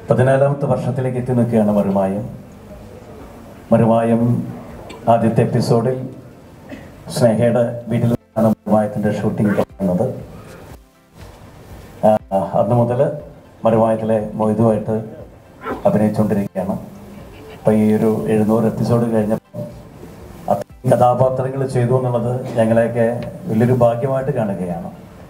പതിനാലാമത്തെ വർഷത്തിലേക്ക് എത്തി നിൽക്കുകയാണ് മറുമായം മറുമായം ആദ്യത്തെ എപ്പിസോഡിൽ സ്നേഹയുടെ വീട്ടിൽ നിന്നാണ് മറുമായത്തിൻ്റെ ഷൂട്ടിംഗ് തുടങ്ങുന്നത് ആ, അന്ന് മുതൽ മറുമായത്തിലെ മൊയ്തുമായിട്ട് അഭിനയിച്ചുകൊണ്ടിരിക്കുകയാണ് അപ്പോൾ ഈ ഒരു എഴുന്നൂറ് എപ്പിസോഡ് കഴിഞ്ഞപ്പോൾ അത്രയും കഥാപാത്രങ്ങൾ ചെയ്തു എന്നുള്ളത് ഞങ്ങളെയൊക്കെ വലിയൊരു ഭാഗ്യമായിട്ട് കാണുകയാണ്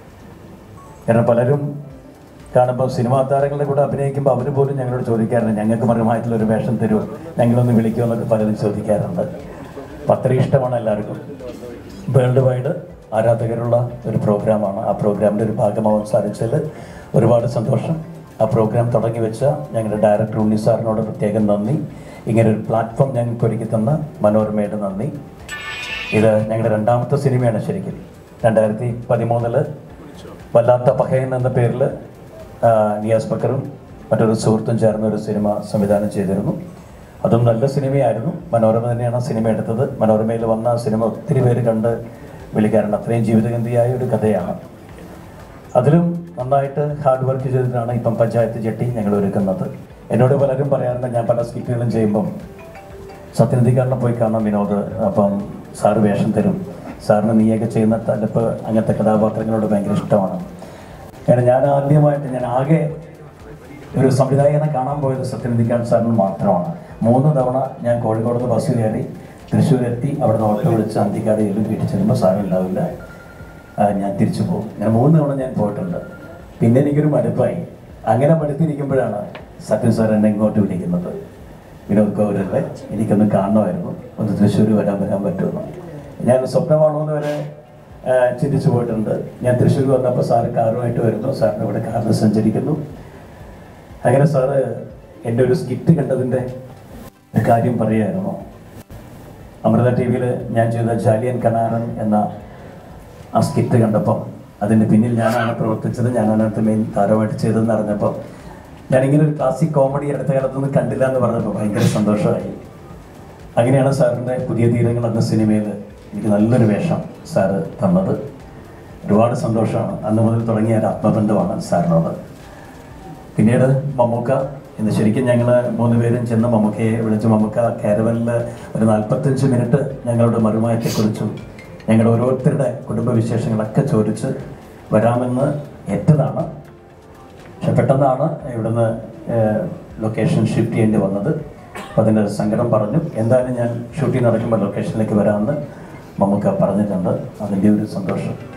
കാരണം പലരും കാണുമ്പോൾ സിനിമാ താരങ്ങളുടെ കൂടെ അഭിനയിക്കുമ്പോൾ അവർ പോലും ഞങ്ങളോട് ചോദിക്കാറുണ്ട് ഞങ്ങൾക്ക് മറുമായിട്ടുള്ളൊരു വേഷം തരുമോ ഞങ്ങളൊന്ന് വിളിക്കുമോ എന്നൊക്കെ പലരും ചോദിക്കാറുണ്ട് അപ്പം അത്രയും ഇഷ്ടമാണ് എല്ലാവർക്കും വേൾഡ് വൈഡ് ആരാധകരുള്ള ഒരു പ്രോഗ്രാമാണ് ആ പ്രോഗ്രാമിൻ്റെ ഒരു ഭാഗമാവാൻ സാധിച്ചതിൽ ഒരുപാട് സന്തോഷം ആ പ്രോഗ്രാം തുടങ്ങി വെച്ച ഞങ്ങളുടെ ഡയറക്ടർ ഉണ്ണി സാറിനോട് പ്രത്യേകം നന്ദി ഇങ്ങനെ ഒരു പ്ലാറ്റ്ഫോം ഞങ്ങൾക്ക് ഒരുക്കി തന്ന മനോരമയുടെ നന്ദി ഇത് ഞങ്ങളുടെ രണ്ടാമത്തെ സിനിമയാണ് ശരിക്കും രണ്ടായിരത്തി പതിമൂന്നില് വല്ലാത്ത പഹയൻ എന്ന പേരിൽ നിയാസ് ബക്കറും മറ്റൊരു സുഹൃത്തും ചേർന്ന ഒരു സിനിമ സംവിധാനം ചെയ്തിരുന്നു അതും നല്ല സിനിമയായിരുന്നു മനോരമ തന്നെയാണ് ആ സിനിമ എടുത്തത് മനോരമയിൽ വന്ന ആ സിനിമ ഒത്തിരി പേര് കണ്ട് വിളിക്കാറുണ്ട് അത്രയും ജീവിതഗന്ധിയായ ഒരു കഥയാണ് അതിലും നന്നായിട്ട് ഹാർഡ് വർക്ക് ചെയ്തിട്ടാണ് ഇപ്പം പഞ്ചായത്ത് ചെട്ടി ഞങ്ങൾ ഒരുക്കുന്നത് എന്നോട് പലരും പറയാറുണ്ട് ഞാൻ പല സ്കിറ്റുകളും ചെയ്യുമ്പം സത്യനന്ദിക്കാരനെ പോയി കാണാം വിനോദ് അപ്പം സാറ് വേഷം തരും സാറിന് നീയൊക്കെ ചെയ്യുന്ന തലപ്പ് അങ്ങനത്തെ കഥാപാത്രങ്ങളോട് ഭയങ്കര ഇഷ്ടമാണ് കാരണം ഞാൻ ആദ്യമായിട്ട് ഞാൻ ആകെ ഒരു സംവിധായകനെ കാണാൻ പോയത് സത്യനന്ദിക്കാൻ സാറിന് മാത്രമാണ് മൂന്ന് തവണ ഞാൻ കോഴിക്കോട് നിന്ന് ബസ് കയറി തൃശ്ശൂർ എത്തി അവിടെ നിന്ന് ഓട്ടോ വിളിച്ച് അന്തിക്കാട് ചെല്ലും വീട്ടിൽ ചെല്ലുമ്പോൾ സാറുണ്ടാവില്ല ആ, ഞാൻ തിരിച്ചു പോകും ഞാൻ മൂന്ന് തവണ ഞാൻ പോയിട്ടുണ്ട് പിന്നെ എനിക്കൊരു മടുപ്പായി അങ്ങനെ മടുത്തിരിക്കുമ്പോഴാണ് സത്യൻ സാർ എന്നെ ഇങ്ങോട്ട് വിളിക്കുന്നത് വിനോദ് കൗരല്ലേ എനിക്കൊന്ന് കാണണമായിരുന്നു ഒന്ന് തൃശ്ശൂർ വരാൻ വരാൻ പറ്റുമെന്ന് ഞാൻ സ്വപ്നമാണോ എന്ന് വരെ ആ, ചിന്തിച്ചു പോയിട്ടുണ്ട് ഞാൻ തൃശ്ശൂർ വന്നപ്പോൾ സാറ് കാറുമായിട്ട് വരുന്നു സാറിന് ഇവിടെ കാറിൽ സഞ്ചരിക്കുന്നു അങ്ങനെ സാറ് എൻ്റെ ഒരു സ്കിറ്റ് കണ്ടതിൻ്റെ ഒരു കാര്യം പറയുമായിരുന്നു അമൃത ടി വിയിൽ ഞാൻ ചെയ്ത ജാലിയൻ കനാരൻ എന്ന ആ സ്കിറ്റ് കണ്ടപ്പോൾ അതിൻ്റെ പിന്നിൽ ഞാനാണ് പ്രവർത്തിച്ചത് ഞാനാണ് അതിനകത്ത് മെയിൻ താരമായിട്ട് ചെയ്തതെന്ന് അറിഞ്ഞപ്പോൾ ഞാനിങ്ങനെ ഒരു ക്ലാസിക് കോമഡി അടുത്ത കാലത്തൊന്നും കണ്ടില്ല എന്ന് പറഞ്ഞപ്പോൾ ഭയങ്കര സന്തോഷമായി അങ്ങനെയാണ് സാറിൻ്റെ പുതിയ തീരങ്ങൾ എന്ന സിനിമയിൽ എനിക്ക് നല്ലൊരു വേഷം സാറ് തന്നത് ഒരുപാട് സന്തോഷമാണ് അന്ന് മുതൽ തുടങ്ങിയ ഒരു ആത്മബന്ധമാണ് സാറിനോട് പിന്നീട് മമ്മൂക്ക ഇന്ന് ശരിക്കും ഞങ്ങൾ മൂന്ന് പേരും ചെന്ന് മമ്മൂക്കയെ വിളിച്ച് മമ്മൂക്ക കാരവനിൽ ഒരു നാൽപ്പത്തഞ്ച് മിനിറ്റ് ഞങ്ങളുടെ മറുമായത്തെക്കുറിച്ചും ഞങ്ങളുടെ ഓരോരുത്തരുടെ കുടുംബവിശേഷങ്ങളൊക്കെ ചോദിച്ച് വരാമെന്ന് ഏറ്റതാണ് പക്ഷെ പെട്ടെന്നാണ് ഇവിടുന്ന് ലൊക്കേഷൻ ഷിഫ്റ്റ് ചെയ്യേണ്ടി വന്നത് അപ്പം അതിൻ്റെ ഒരു സങ്കടം പറഞ്ഞു എന്തായാലും ഞാൻ ഷൂട്ടിംഗ് നടക്കുമ്പോൾ ലൊക്കേഷനിലേക്ക് വരാമെന്ന് മമ്മൂക്ക പറഞ്ഞിട്ടുണ്ട് അതിൻ്റെ ഒരു സന്തോഷം